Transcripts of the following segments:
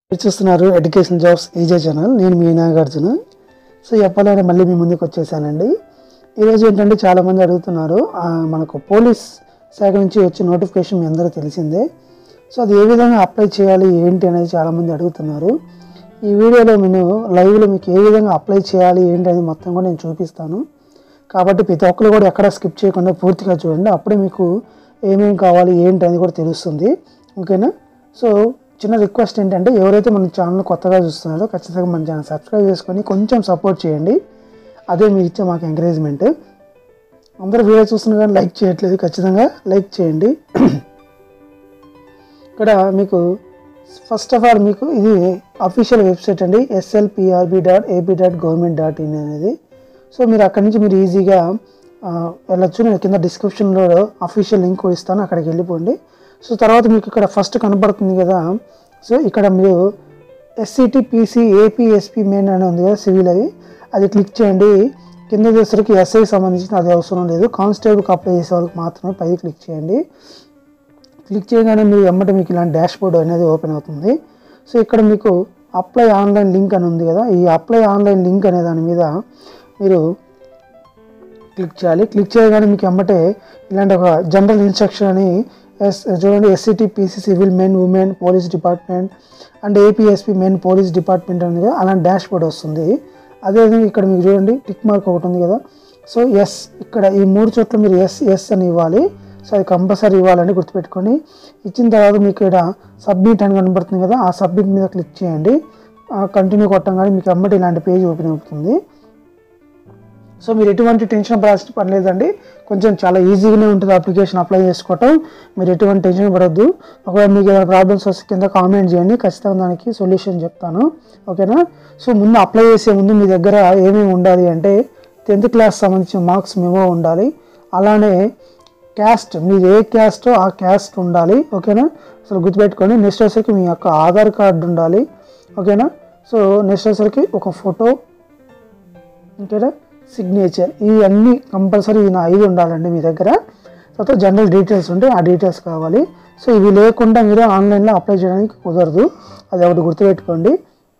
మీరు చూస్తున్నారు education jobs EJ channel నేను మీ నాగార్జున సో చెప్పాలని మళ్ళీ మీ ముందుకు వచ్చేసానండి ఈరోజు ఏంటంటే చాలామంది అడుగుతున్నారు ఆ, మనకు పోలీస్ శాఖ నుంచి వచ్చే నోటిఫికేషన్ మీ అందరూ తెలిసిందే సో అది ఏ విధంగా అప్లై చేయాలి ఏంటి అనేది చాలామంది అడుగుతున్నారు ఈ వీడియోలో నేను లైవ్లో మీకు ఏ విధంగా అప్లై చేయాలి ఏంటి అనేది మొత్తం కూడా నేను చూపిస్తాను కాబట్టి ప్రతి ఒక్కరు కూడా ఎక్కడ స్కిప్ చేయకుండా పూర్తిగా చూడండి అప్పుడే మీకు ఏమేమి కావాలి ఏంటి అనేది కూడా తెలుస్తుంది ఓకేనా సో చిన్న రిక్వెస్ట్ ఏంటంటే ఎవరైతే మన ఛానల్ కొత్తగా చూస్తున్నారో ఖచ్చితంగా మన ఛానల్ సబ్స్క్రైబ్ చేసుకొని కొంచెం సపోర్ట్ చేయండి అదే మీరు ఇచ్చే మాకు ఎంకరేజ్మెంట్ అందరూ వీడియో చూస్తున్నా కానీ లైక్ చేయట్లేదు ఖచ్చితంగా లైక్ చేయండి ఇక్కడ మీకు ఫస్ట్ ఆఫ్ ఆల్ మీకు ఇది అఫీషియల్ వెబ్సైట్ అండి SLPRB dot AP dot government dot in అనేది సో మీరు అక్కడి నుంచి మీరు ఈజీగా ఆ, వెళ్ళొచ్చు నేను కింద డిస్క్రిప్షన్లో అఫీషియల్ లింక్ కూడా ఇస్తాను అక్కడికి వెళ్ళిపోండి సో తర్వాత మీకు ఇక్కడ ఫస్ట్ కనపడుతుంది కదా సో ఇక్కడ మీరు SCT PC AP SP main అని ఉంది కదా సివిల్ అవి అది క్లిక్ చేయండి కింద చేసరికి ఎస్ఐ సంబంధించిన అది అవసరం లేదు కానిస్టేబుల్కి అప్లై చేసే వాళ్ళకి మాత్రమే పై క్లిక్ చేయండి క్లిక్ చేయగానే మీరు ఎమ్మట మీకు ఇలాంటి డాష్ బోర్డ్ అనేది ఓపెన్ అవుతుంది సో ఇక్కడ మీకు అప్లై ఆన్లైన్ లింక్ అని ఉంది కదా ఈ అప్లై ఆన్లైన్ లింక్ అనే దాని మీద మీరు క్లిక్ చేయాలి క్లిక్ చేయగానే మీకు ఎమ్మటే ఇలాంటి ఒక జనరల్ ఇన్స్ట్రక్షన్ అని ఎస్ చూడండి SCT PC civil men women police department and APSP men police department ఉంది కదా అలాంటి డాష్ బోర్డ్ వస్తుంది అదేవిధంగా ఇక్కడ మీకు చూడండి టిక్ మార్క్ ఒకటి ఉంది కదా సో ఎస్ ఇక్కడ ఈ మూడు చోట్ల మీరు ఎస్ ఎస్ అని ఇవ్వాలి సో అది కంపల్సరీ ఇవ్వాలని గుర్తుపెట్టుకొని ఇచ్చిన తర్వాత మీకు ఇక్కడ సబ్మిట్ అని కనబడుతుంది కదా ఆ సబ్మిట్ మీద క్లిక్ చేయండి కంటిన్యూ కొట్టంగానే మీకు అమ్మటి ఇలాంటి పేజ్ ఓపెన్ అవుతుంది సో మీరు ఎటువంటి టెన్షన్ పడాల్సిన పని లేదండి కొంచెం చాలా ఈజీగానే ఉంటుంది అప్లికేషన్ అప్లై చేసుకోవటం మీరు ఎటువంటి టెన్షన్ పడొద్దు ఒకవేళ మీకు ఏదైనా ప్రాబ్లమ్స్ వస్తే కింద కామెంట్ చేయండి ఖచ్చితంగా దానికి సొల్యూషన్ చెప్తాను ఓకేనా సో ముందు అప్లై చేసే ముందు మీ దగ్గర ఏమేమి ఉండాలి అంటే టెన్త్ క్లాస్ సంబంధించిన మార్క్స్ మెమో ఉండాలి అలానే క్యాస్ట్ మీది ఏ క్యాస్టో ఆ క్యాస్ట్ ఉండాలి ఓకేనా అసలు గుర్తుపెట్టుకోండి నెక్స్ట్ వచ్చేసరికి మీ యొక్క ఆధార్ కార్డు ఉండాలి ఓకేనా సో నెక్స్ట్ వచ్చేసరికి ఒక ఫోటో ఓకేనా సిగ్నేచర్ ఇవన్నీ కంపల్సరీ ఈ నా ఐదు ఉండాలండి మీ దగ్గర తర్వాత జనరల్ డీటెయిల్స్ ఉంటే ఆ డీటెయిల్స్ కావాలి సో ఇవి లేకుండా మీరు ఆన్లైన్లో అప్లై చేయడానికి కుదరదు అది ఒకటి గుర్తుపెట్టుకోండి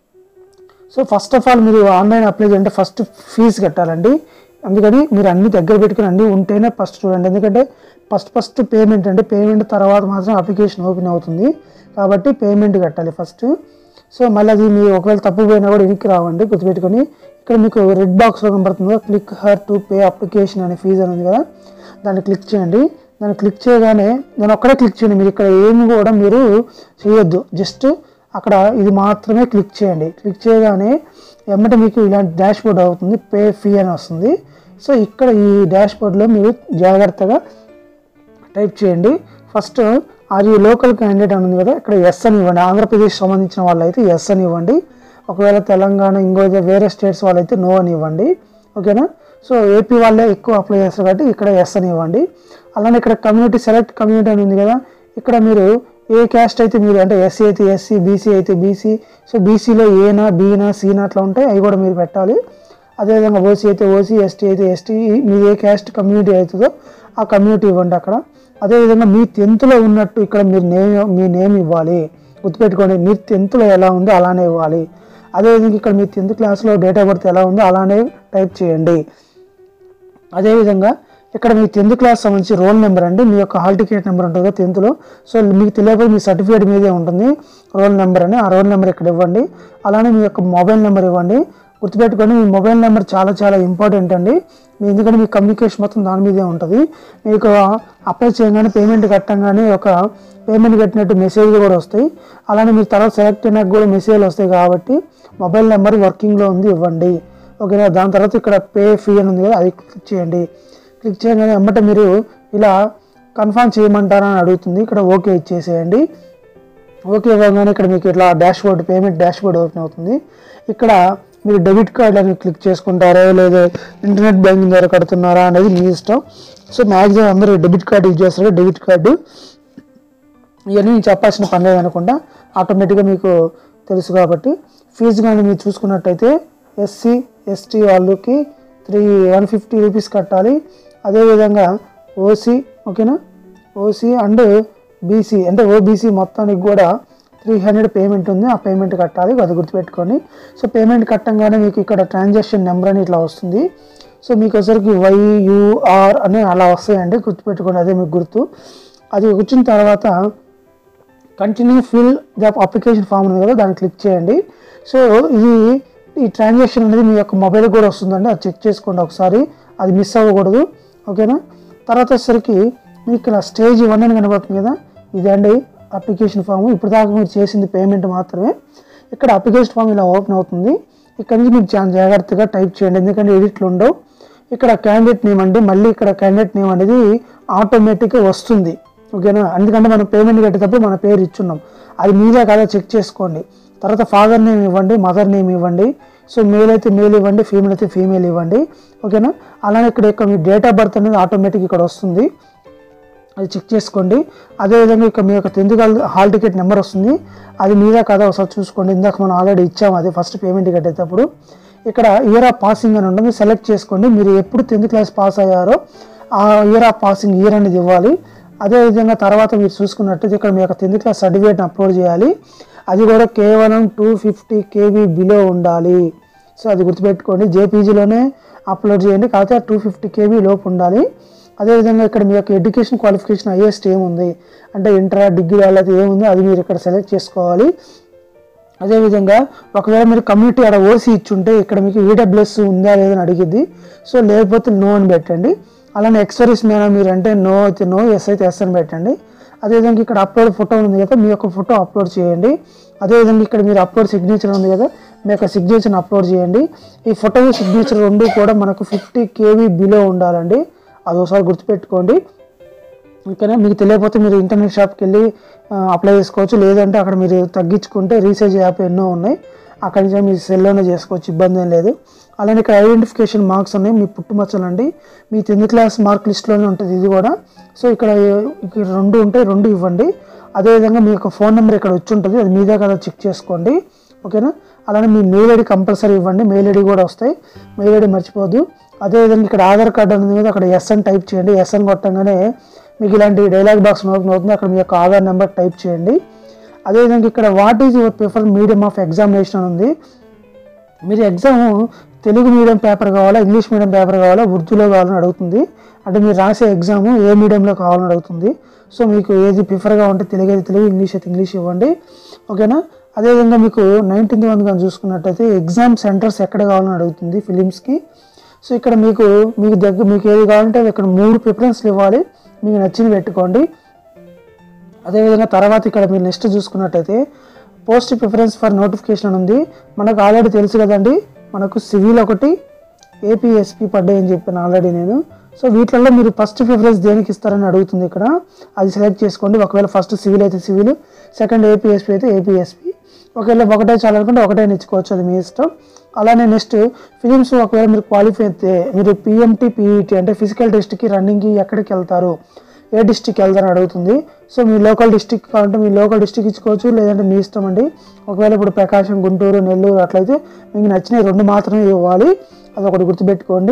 సో ఫస్ట్ ఆఫ్ ఆల్ మీరు ఆన్లైన్ అప్లై చేయాలంటే ఫస్ట్ ఫీజు కట్టాలండి అందుకని మీరు అన్ని దగ్గర పెట్టుకుని అన్ని ఉంటేనే ఫస్ట్ చూడండి ఎందుకంటే ఫస్ట్ ఫస్ట్ పేమెంట్ అంటే పేమెంట్ తర్వాత మాత్రం అప్లికేషన్ ఓపెన్ అవుతుంది కాబట్టి పేమెంట్ కట్టాలి ఫస్ట్ సో మళ్ళీ అది మీరు ఒకవేళ తప్పు పోయినా కూడా వెనక్కి రావండి గుర్తుపెట్టుకొని ఇక్కడ మీకు రెడ్ బాక్స్లో కనబడుతుంది కదా click here to pay application అనే ఫీజు అని ఉంది కదా దాన్ని క్లిక్ చేయండి దాన్ని క్లిక్ చేయగానే నేను ఒక్కడే క్లిక్ చేయండి మీరు ఇక్కడ ఏమి కూడా మీరు చేయొద్దు జస్ట్ అక్కడ ఇది మాత్రమే క్లిక్ చేయండి క్లిక్ చేయగానే ఎమ్మట మీకు ఇలాంటి డాష్ బోర్డ్ అవుతుంది పే ఫీ అని వస్తుంది సో ఇక్కడ ఈ డాష్ బోర్డ్లో మీరు జాగ్రత్తగా టైప్ చేయండి first are you local candidate అని ఉంది కదా ఇక్కడ ఎస్ అని ఇవ్వండి ఆంధ్రప్రదేశ్ సంబంధించిన వాళ్ళైతే ఎస్ అని ఇవ్వండి ఒకవేళ తెలంగాణ ఇంకో వేరే స్టేట్స్ వాళ్ళైతే నో అని ఇవ్వండి ఓకేనా సో ఏపీ వాళ్ళే ఎక్కువ అప్లై చేస్తారు కాబట్టి ఇక్కడ ఎస్ అని ఇవ్వండి అలానే ఇక్కడ కమ్యూనిటీ సెలెక్ట్ కమ్యూనిటీ అని ఉంది కదా ఇక్కడ మీరు ఏ క్యాస్ట్ అయితే మీరు అంటే ఎస్సీ అయితే ఎస్సీ బీసీ అయితే బీసీ సో బీసీలో ఏనా బీనా సీనా అట్లా ఉంటాయి అవి కూడా మీరు పెట్టాలి అదేవిధంగా ఓసీ అయితే ఓసీ ఎస్టీ అయితే ఎస్టీ మీరు ఏ క్యాస్ట్ కమ్యూనిటీ అవుతుందో ఆ కమ్యూనిటీ ఇవ్వండి అక్కడ అదేవిధంగా మీ టెన్త్లో ఉన్నట్టు ఇక్కడ మీరు నేమ్ మీ నేమ్ ఇవ్వాలి గుర్తుపెట్టుకోండి మీరు టెన్త్లో ఎలా ఉందో అలానే ఇవ్వాలి అదేవిధంగా ఇక్కడ మీ టెన్త్ క్లాస్లో డేట్ ఆఫ్ బర్త్ ఎలా ఉందో అలానే టైప్ చేయండి అదేవిధంగా ఇక్కడ మీ టెన్త్ క్లాస్ సంబంధించి రోల్ నెంబర్ అండి మీ యొక్క హాల్ టికెట్ నెంబర్ ఉంటుంది కదా టెన్త్లో సో మీకు తెలియకపోతే మీ సర్టిఫికేట్ మీదే ఉంటుంది రోల్ నెంబర్ అని ఆ రోల్ నెంబర్ ఇక్కడ ఇవ్వండి అలానే మీ యొక్క మొబైల్ నెంబర్ ఇవ్వండి గుర్తుపెట్టుకొని మీ మొబైల్ నెంబర్ చాలా చాలా ఇంపార్టెంట్ అండి మీ ఎందుకంటే మీ కమ్యూనికేషన్ మొత్తం దాని మీదే ఉంటుంది మీకు అప్లై చేయగానే పేమెంట్ కట్టంగానే ఒక పేమెంట్ కట్టినట్టు మెసేజ్లు కూడా వస్తాయి అలానే మీరు తర్వాత సెలెక్ట్ అయినాక కూడా మెసేజ్లు వస్తాయి కాబట్టి మొబైల్ నెంబర్ వర్కింగ్లో ఉంది ఇవ్వండి ఓకేనా దాని తర్వాత ఇక్కడ పే ఫీ అని ఉంది కదా అది క్లిక్ చేయండి క్లిక్ చేయగానే ఎమ్మట మీరు ఇలా కన్ఫర్మ్ చేయమంటారా అని అడుగుతుంది ఇక్కడ ఓకే ఇచ్చేసేయండి ఓకే ఇవ్వగానే ఇక్కడ మీకు ఇట్లా dashboard payment dashboard open అవుతుంది ఇక్కడ మీరు డెబిట్ కార్డ్ అని క్లిక్ చేసుకుంటారో లేదా ఇంటర్నెట్ బ్యాంకింగ్ ద్వారా కడుతున్నారా అనేది మీ ఇష్టం సో మ్యాక్సిమం అందరూ డెబిట్ కార్డు యూజ్ చేస్తారు డెబిట్ కార్డు ఇవన్నీ నేను చెప్పాల్సిన పని లేదనుకుంటా ఆటోమేటిక్గా మీకు తెలుసు కాబట్టి ఫీజు కానీ మీరు చూసుకున్నట్టయితే ఎస్సీ ఎస్టీ వాళ్ళకి త్రీ వన్ ఫిఫ్టీ రూపీస్ కట్టాలి అదేవిధంగా ఓసీ ఓకేనా ఓసీ అండ్ బీసీ అంటే ఓబీసీ మొత్తానికి కూడా త్రీ హండ్రెడ్ పేమెంట్ ఉంది ఆ పేమెంట్ కట్టాలి అది గుర్తుపెట్టుకోండి సో పేమెంట్ కట్టంగానే మీకు ఇక్కడ ట్రాన్సాక్షన్ నెంబర్ అని ఇట్లా వస్తుంది సో మీకు వచ్చరికి వైయుఆర్ అని అలా వస్తాయండి గుర్తుపెట్టుకోండి అదే మీకు గుర్తు అది వచ్చిన తర్వాత continue fill the application form ఉంది కదా దాన్ని క్లిక్ చేయండి సో ఇది ఈ ట్రాన్సాక్షన్ అనేది మీ యొక్క మొబైల్ కూడా వస్తుందండి అది చెక్ చేసుకోండి ఒకసారి అది మిస్ అవ్వకూడదు ఓకేనా తర్వాత వచ్చేసరికి మీకు ఇక్కడ స్టేజ్ వన్ అని కనబడుతుంది కదా ఇదండి అప్లికేషన్ ఫామ్ ఇప్పుడు దాకా మీరు చేసింది పేమెంట్ మాత్రమే ఇక్కడ అప్లికేషన్ ఫామ్ ఇలా ఓపెన్ అవుతుంది ఇక్కడ నుంచి మీరు చాలా జాగ్రత్తగా టైప్ చేయండి ఎందుకంటే ఎడిట్లు ఉండవు ఇక్కడ క్యాండిడేట్ నేమ్ అండి మళ్ళీ ఇక్కడ క్యాండిడేట్ నేమ్ అనేది ఆటోమేటిక్గా వస్తుంది ఓకేనా ఎందుకంటే మనం పేమెంట్ కట్టేటప్పుడు మన పేరు ఇచ్చున్నాం అది మీదే కదా చెక్ చేసుకోండి తర్వాత ఫాదర్ నేమ్ ఇవ్వండి మదర్ నేమ్ ఇవ్వండి సో మేల్ అయితే మేల్ ఇవ్వండి ఫీమేల్ అయితే ఫీమేల్ ఇవ్వండి ఓకేనా అలానే ఇక్కడ యొక్క మీ డేట్ ఆఫ్ బర్త్ అనేది ఆటోమేటిక్ ఇక్కడ వస్తుంది అది చెక్ చేసుకోండి అదేవిధంగా ఇక మీ యొక్క tenth call hall ticket number వస్తుంది అది మీదే కదా ఒకసారి చూసుకోండి ఇందాక మనం ఆల్రెడీ ఇచ్చాము అది ఫస్ట్ పేమెంట్ కట్టేటప్పుడు ఇక్కడ ఇయర్ ఆఫ్ పాసింగ్ అని ఉంటుంది సెలెక్ట్ చేసుకోండి మీరు ఎప్పుడు టెన్త్ క్లాస్ పాస్ అయ్యారో ఆ ఇయర్ ఆఫ్ పాసింగ్ ఇయర్ అనేది ఇవ్వాలి అదేవిధంగా తర్వాత మీరు చూసుకున్నట్టయితే ఇక్కడ మీ యొక్క టెన్త్ క్లాస్ సర్టిఫికేట్ని అప్లోడ్ చేయాలి అది కూడా కేవలం టూ ఫిఫ్టీ కేవీ బిలో ఉండాలి సో అది గుర్తుపెట్టుకోండి జేపీజీలోనే అప్లోడ్ చేయండి కాకపోతే టూ ఫిఫ్టీ కేబీ లోపు ఉండాలి అదేవిధంగా ఇక్కడ మీ యొక్క ఎడ్యుకేషన్ క్వాలిఫికేషన్ హైయెస్ట్ ఏముంది అంటే ఇంటర్ డిగ్రీ వాళ్ళది ఏముంది అది మీరు ఇక్కడ సెలెక్ట్ చేసుకోవాలి అదేవిధంగా ఒకవేళ మీరు కమ్యూనిటీ ఆడ ఓసీ ఇచ్చుంటే ఇక్కడ మీకు ఈడబ్ల్యూఎస్ ఉందా లేదని అడిగిద్ది సో లేకపోతే నో అని పెట్టండి అలానే ఎక్సర్వీస్ మ్యాన్ మీరు అంటే నో అయితే నో ఎస్ అయితే ఎస్ అని పెట్టండి అదేవిధంగా ఇక్కడ అప్లోడ్ ఫోటో ఉంది కదా మీ యొక్క ఫోటో అప్లోడ్ చేయండి అదేవిధంగా ఇక్కడ మీరు అప్లోడ్ సిగ్నేచర్ ఉంది కదా మీ యొక్క సిగ్నేచర్ని అప్లోడ్ చేయండి ఈ ఫోటో సిగ్నేచర్ రెండు కూడా మనకు ఫిఫ్టీ కేవీ బిలో ఉండాలండి అది ఒకసారి గుర్తుపెట్టుకోండి ఓకేనా మీకు తెలియకపోతే మీరు ఇంటర్నెట్ షాప్కి వెళ్ళి అప్లై చేసుకోవచ్చు లేదంటే అక్కడ మీరు తగ్గించుకుంటే రీసెర్చ్ యాప్ ఎన్నో ఉన్నాయి అక్కడి నుంచి మీ సెల్లోనే చేసుకోవచ్చు ఇబ్బంది ఏం లేదు అలానే ఇక్కడ ఐడెంటిఫికేషన్ మార్క్స్ ఉన్నాయి మీ పుట్టుమచ్చలండి మీ టెన్త్ క్లాస్ మార్క్ లిస్ట్లోనే ఉంటుంది ఇది కూడా సో ఇక్కడ ఇక్కడ రెండు ఉంటాయి రెండు ఇవ్వండి అదేవిధంగా మీ యొక్క ఫోన్ నెంబర్ ఇక్కడ వచ్చి ఉంటుంది అది మీదే కదా చెక్ చేసుకోండి ఓకేనా అలానే మీ మెయిల్ ఐడి కంపల్సరీ ఇవ్వండి మెయిల్ ఐడి కూడా వస్తాయి మెయిల్ ఐడి మర్చిపోద్దు అదేవిధంగా ఇక్కడ ఆధార్ కార్డు అనేది మీద అక్కడ ఎస్ అని టైప్ చేయండి ఎస్ అని కొట్టంగానే మీకు ఇలాంటి డైలాగ్ బాక్స్ ఓపెన్ అవుతుంది అక్కడ మీ యొక్క ఆధార్ నెంబర్ టైప్ చేయండి అదేవిధంగా ఇక్కడ what is your prefer medium of examination అని ఉంది మీరు ఎగ్జామ్ తెలుగు మీడియం పేపర్ కావాలా ఇంగ్లీష్ మీడియం పేపర్ కావాలా ఉర్దూలో కావాలని అడుగుతుంది అంటే మీరు రాసే ఎగ్జామ్ ఏ మీడియంలో కావాలని అడుగుతుంది సో మీకు ఏది ప్రిఫర్గా ఉంటే తెలుగు అయితే తెలుగు ఇంగ్లీష్ అయితే ఇంగ్లీష్ ఇవ్వండి ఓకేనా అదేవిధంగా మీకు నైన్టీన్త్ వన్ కానీ చూసుకున్నట్టయితే ఎగ్జామ్ సెంటర్స్ ఎక్కడ కావాలని అడుగుతుంది ఫిలిమ్స్కి సో ఇక్కడ మీకు మీకు దగ్గర మీకు ఏది కావాలంటే ఇక్కడ మూడు ప్రిఫరెన్స్లు ఇవ్వాలి మీకు నచ్చింది పెట్టుకోండి అదేవిధంగా తర్వాత ఇక్కడ మీరు నెక్స్ట్ చూసుకున్నట్టయితే పోస్ట్ ప్రిఫరెన్స్ ఫర్ నోటిఫికేషన్ అని ఉంది మనకు ఆల్రెడీ తెలుసు కదండి మనకు సివిల్ ఒకటి ఏపీఎస్పి పడ్డాయి అని చెప్పాను ఆల్రెడీ నేను సో వీటిల్లో మీరు ఫస్ట్ ప్రిఫరెన్స్ దేనికి ఇస్తారని అడుగుతుంది ఇక్కడ అది సెలెక్ట్ చేసుకోండి ఒకవేళ ఫస్ట్ సివిల్ అయితే సివిల్ సెకండ్ ఏపీఎస్పి అయితే ఏపీఎస్పి ఒకవేళ ఒకటే చాలనుకుంటే ఒకటే ఇచ్చుకోవచ్చు అది మీ ఇష్టం అలానే నెక్స్ట్ ఫిలిమ్స్ ఒకవేళ మీరు క్వాలిఫై అయితే మీరు పిఎంటీ పీఈటీ అంటే ఫిజికల్ టెస్ట్కి రన్నింగ్కి ఎక్కడికి వెళ్తారు ఏ డిస్టిక్ వెళ్తారని అడుగుతుంది సో మీ లోకల్ డిస్టిక్ కావాలంటే మీ లోకల్ డిస్టిక్ ఇచ్చుకోవచ్చు లేదంటే మీ ఇష్టం అండి ఒకవేళ ఇప్పుడు ప్రకాశం గుంటూరు నెల్లూరు అట్లయితే మీకు నచ్చిన రెండు మాత్రమే ఇవ్వాలి అదొకటి గుర్తుపెట్టుకోండి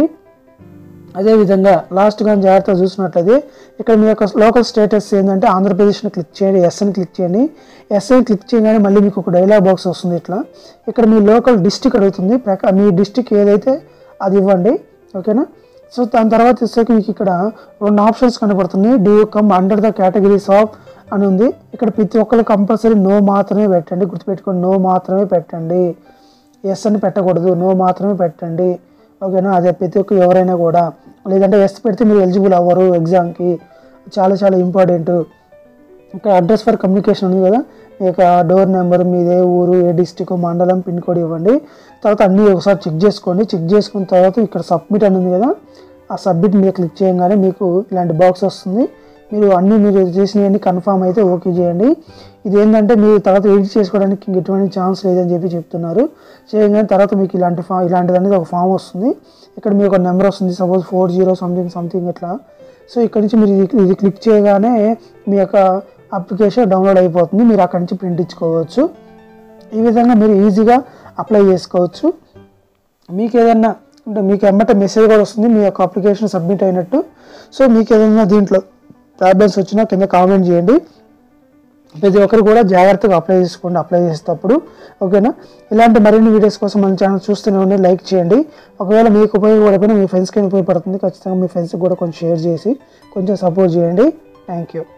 అదేవిధంగా లాస్ట్ కానీ జాగ్రత్తగా చూసినట్లయితే ఇక్కడ మీ యొక్క లోకల్ స్టేటస్ ఏంటంటే ఆంధ్రప్రదేశ్ని క్లిక్ చేయండి ఎస్ అని క్లిక్ చేయండి ఎస్ అని క్లిక్ చేయగానే మళ్ళీ మీకు ఒక డైలాగ్ బాక్స్ వస్తుంది ఇట్లా ఇక్కడ మీ లోకల్ డిస్టిక్ అడుగుతుంది ప్రకా మీ డిస్టిక్ ఏదైతే అది ఇవ్వండి ఓకేనా సో దాని తర్వాత వచ్చేసరికి మీకు ఇక్కడ రెండు ఆప్షన్స్ కనబడుతున్నాయి do you come under the categories of అని ఉంది ఇక్కడ ప్రతి ఒక్కరు కంపల్సరీ నో మాత్రమే పెట్టండి గుర్తుపెట్టుకోండి నో మాత్రమే పెట్టండి ఎస్ అని పెట్టకూడదు నో మాత్రమే పెట్టండి ఓకేనా అదే ప్రతి ఒక్క ఎవరైనా కూడా లేదంటే ఎస్ పెడితే మీరు ఎలిజిబుల్ అవ్వరు ఎగ్జామ్కి చాలా చాలా ఇంపార్టెంట్ ఇక్కడ అడ్రస్ ఫర్ కమ్యూనికేషన్ ఉంది కదా మీ యొక్క డోర్ నెంబర్ మీది ఏ ఊరు ఏ డిస్టిక్ మండలం పిన్ కోడ్ ఇవ్వండి తర్వాత అన్నీ ఒకసారి చెక్ చేసుకోండి చెక్ చేసుకున్న తర్వాత ఇక్కడ సబ్మిట్ అని ఉంది కదా ఆ సబ్మిట్ మీద క్లిక్ చేయగానే మీకు ఇలాంటి బాక్స్ వస్తుంది మీరు అన్నీ మీరు చేసినవన్నీ కన్ఫామ్ అయితే ఓకే చేయండి ఇది ఏంటంటే మీరు తర్వాత ఎడిట్ చేసుకోవడానికి ఇంక ఎటువంటి ఛాన్స్ లేదని చెప్పి చెప్తున్నారు చేయగానే తర్వాత మీకు ఇలాంటి ఫా ఇలాంటిది అనేది ఒక ఫామ్ వస్తుంది ఇక్కడ మీకు ఒక నెంబర్ వస్తుంది suppose four zero something something ఇట్లా సో ఇక్కడ నుంచి మీరు ఇది ఇది క్లిక్ చేయగానే మీ యొక్క అప్లికేషన్ డౌన్లోడ్ అయిపోతుంది మీరు అక్కడి నుంచి ప్రింట్ ఇచ్చుకోవచ్చు ఈ విధంగా మీరు ఈజీగా అప్లై చేసుకోవచ్చు మీకు ఏదన్నా అంటే మీకు ఎమ్మట మెసేజ్ కూడా వస్తుంది మీ యొక్క అప్లికేషన్ సబ్మిట్ అయినట్టు సో మీకు ఏదైనా దీంట్లో ప్రాబ్లమ్స్ వచ్చినా కింద కామెంట్ చేయండి ప్రతి ఒక్కరు కూడా జాగ్రత్తగా అప్లై చేసుకోండి అప్లై చేసేటప్పుడు ఓకేనా ఇలాంటి మరిన్ని వీడియోస్ కోసం మన ఛానల్ చూస్తూనే ఉండి లైక్ చేయండి ఒకవేళ మీకు ఉపయోగపడకపోయినా మీ ఫ్రెండ్స్కి ఉపయోగపడుతుంది ఖచ్చితంగా మీ ఫ్రెండ్స్కి కూడా కొంచెం షేర్ చేసి కొంచెం సపోర్ట్ చేయండి థ్యాంక్ యూ